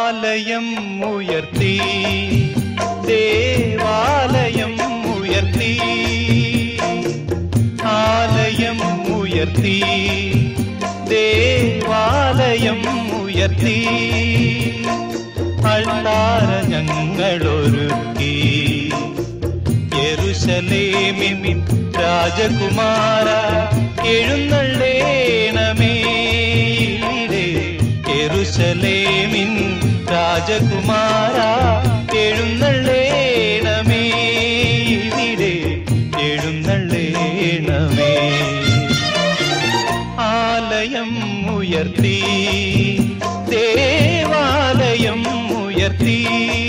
ആലയം ഉയർത്തി ദേവാലയം ഉയർത്തി ആലയം ഉയർത്തി ദേവാലയം ഉയർത്തി അൾത്താര ഞങ്ങളൊരുക്കി യെരുശലേമിൻ രാജകുമാര എഴുന്നള്ളേണമേ ഇവിടെ യെരുശലേമിൻ രാജകുമാര എഴുന്നള്ളേണമേ ഇവിടെ എഴുന്നള്ളേണമേ ആലയം ഉയർത്തി ദേവാലയം ഉയർത്തി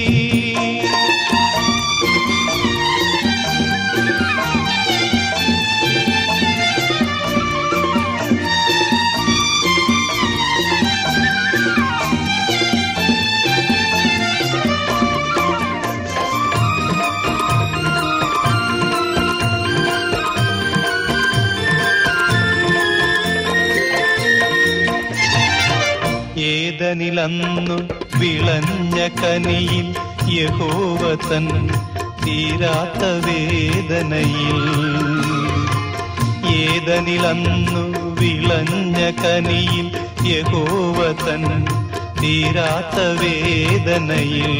ഏതനിലന്നു വിളഞ്ഞ കനിയിൽ യഹോവതൻ തീരാത്ത വേദനയിൽ ഏതനിലന്നു വിളഞ്ഞ കനിയിൽ യഹോവതൻ തീരാത്ത വേദനയിൽ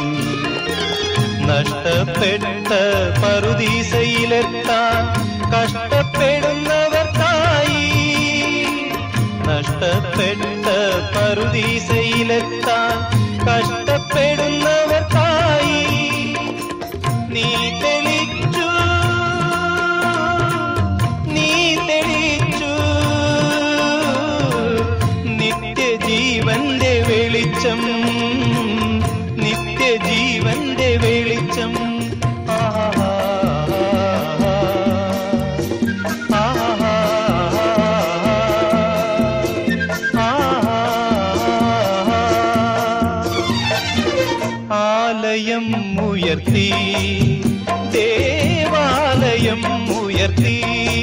നഷ്ടപ്പെട്ട പറുദീസയിലെത്താൻ കഷ്ടപ്പെടുന്നവർക്കായി നഷ്ടപ്പെട്ട പറുദീസയിലെത്താൻ കഷ്ടപ്പെടുന്നവർക്കായി നീ തെളിച്ചു നീ തെളിച്ചു നിത്യജീവന്റെ വെളിച്ചം നിത്യജീവന്റെ വെളിച്ചം ആഹാ ആലയം ഉയർത്തി ദേവാലയം ഉയർത്തി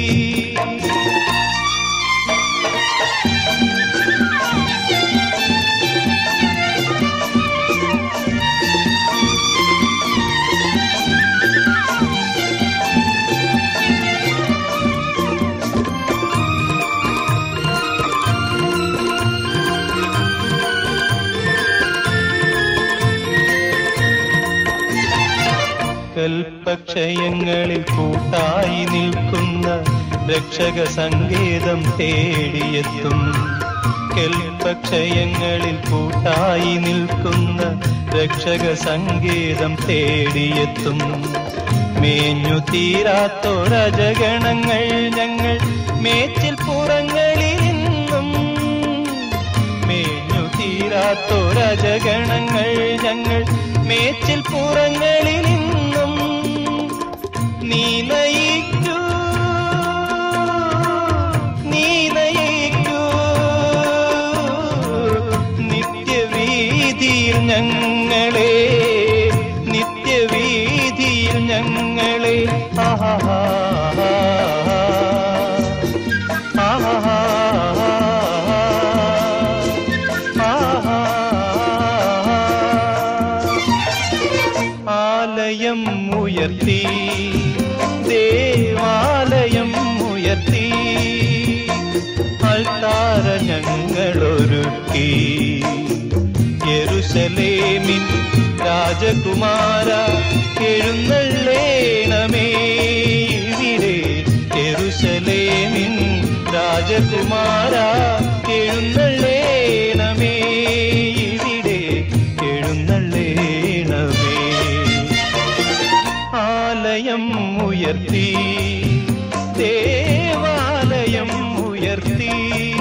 കൽപ്പക്ഷയങ്ങളിൽ കൂട്ടായി നിൽക്കുന്ന രക്ഷക സങ്കേതം തേടിയെത്തും കൽപ്പക്ഷയങ്ങളിൽ കൂട്ടായി നിൽക്കുന്ന രക്ഷക സങ്കേതം തേടിയെത്തും മേഞ്ഞു തീരാത്തൊരജഗണങ്ങൾ ഞങ്ങൾ മേച്ചിൽ പുറങ്ങളിലിന്നും മേഞ്ഞു തീരാത്തൊരജഗണങ്ങൾ ഞങ്ങൾ മേച്ചിൽ പുറങ്ങളിൽ നിന്നും നീ നയിക്കൂ നീ നയിക്കൂ നിത്യവീതിയിൽ ഞങ്ങളെ നിത്യവീതിയിൽ ഞങ്ങളെ ആഹാ ആഹാ ആലയം ഉയർത്തി ദേവാലയം ഉയർത്തി അൾത്താര ഞങ്ങളൊരുക്കി യെരുശലേമിൻ രാജകുമാര എഴുന്നള്ളേണമേ ഇവിടെ യെരുശലേമിൻ രാജകുമാര എഴുന്നള്ളേണമേ ഇവിടെ എഴുന്നള്ളേണമേ ആലയം ഉയർത്തി ദേവാലയം ഉയർത്തി